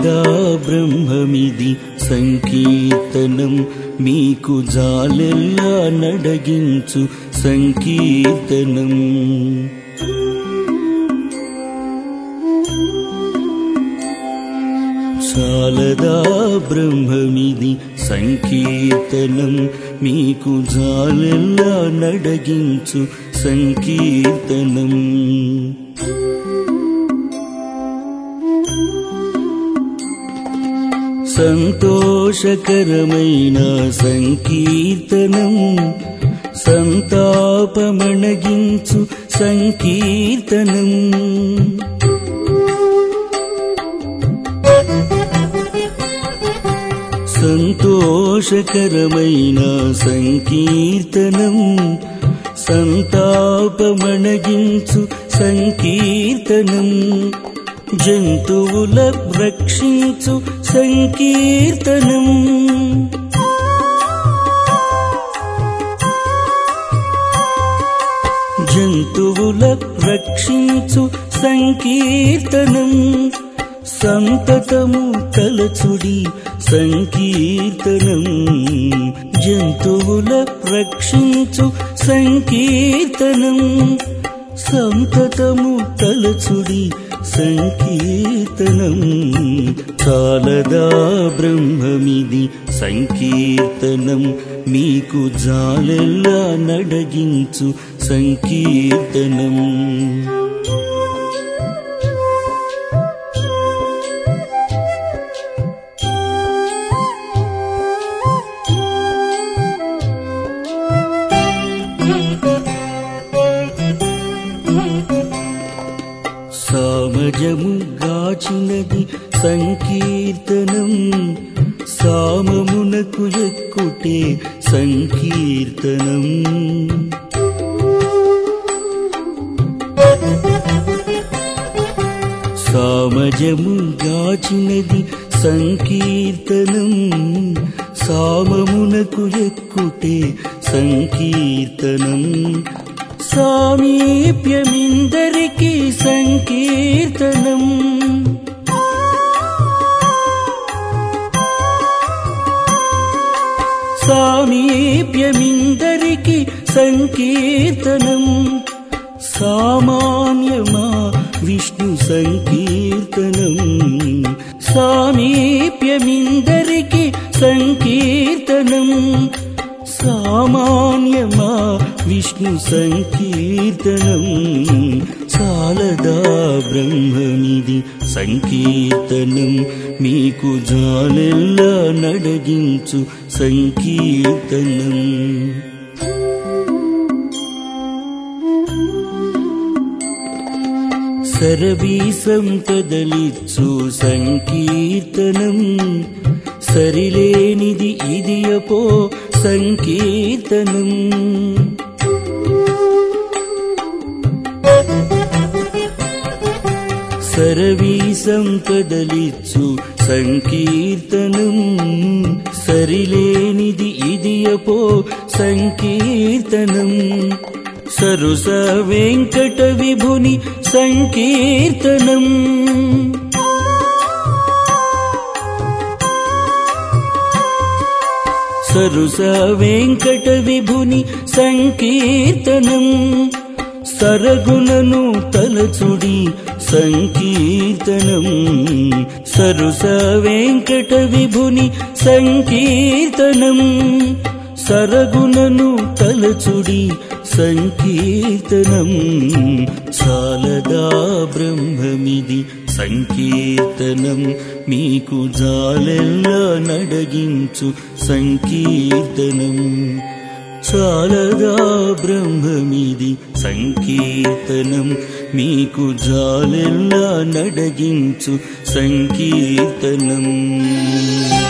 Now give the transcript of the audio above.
చాలదా బ్రహ్మమిది సంకీర్తనం మీకు జాలెల్లా నడగించు సంకీర్తనం చాలదా బ్రహ్మమిది సంకీర్తనం మీకు జాలెల్లా నడగించు సంకీర్తనం సంతోషకరమైన సంకీర్తనం సంతాపమణగించు సంకీర్తనం సంతోషకరమైన సంకీర్తనం సంతాపమణగించు సంకీర్తనం జంతువుల రక్షించు సంకీర్తనం జంతువుల రక్షించు సంకీర్తనం సంతతము తలచుడి సంకీర్తనం జంతువుల రక్షించు సంకీర్తనం సంతతము తలచుడి సంకీర్తనం చాలదా బ్రహ్మమిది సంకీర్తనం మీకు జాలెల్లా నడగించు సంకీర్తనం సామజము గాచినది సంకీర్తనం సామమునకు ఎక్కుటే సంకీర్తనం సామజము గాచినది సంకీర్తనం సామమునకు ఎక్కుటే సంకీర్తనం సామీప్యమిందరికి సంకీర్తనం సామీప్యమిందరికి సంకీర్తనం సామాన్యమా విష్ణు సంకీర్తనం సామీప్యమిందరికి సంకీర్తనం సామాన్యమా విష్ణు సంకీర్తనం చాలదా బ్రహ్మమిది సంకీర్తనం మీకు జాలెల్లా నడగించు సంకీర్తనం సరవీసం కదలిచ్చు సంకీర్తనం సరిలేనిది ఇదియపో సంకీర్తనం సరవీసం కదలిచ్చు సంకీర్తనం సరిలేనిది ఇదియపో సంకీర్తనం సరుస వెంకట విభుని సంకీర్తనం సరుస వెంకట విభుని సంకీర్తనం సరగుణను తలచుడి సంకీర్తనం సరుస వెంకట విభుని సంకీర్తనం సరగుణను తలచుడి సంకీర్తనం చాలదా బ్రహ్మమిది సంకీర్తనం మీకు జాలెల్లా నడగించు సంకీర్తనం చాలదా బ్రహ్మమిది సంకీర్తనం మీకు జాలెల్లా నడగించు సంకీర్తనం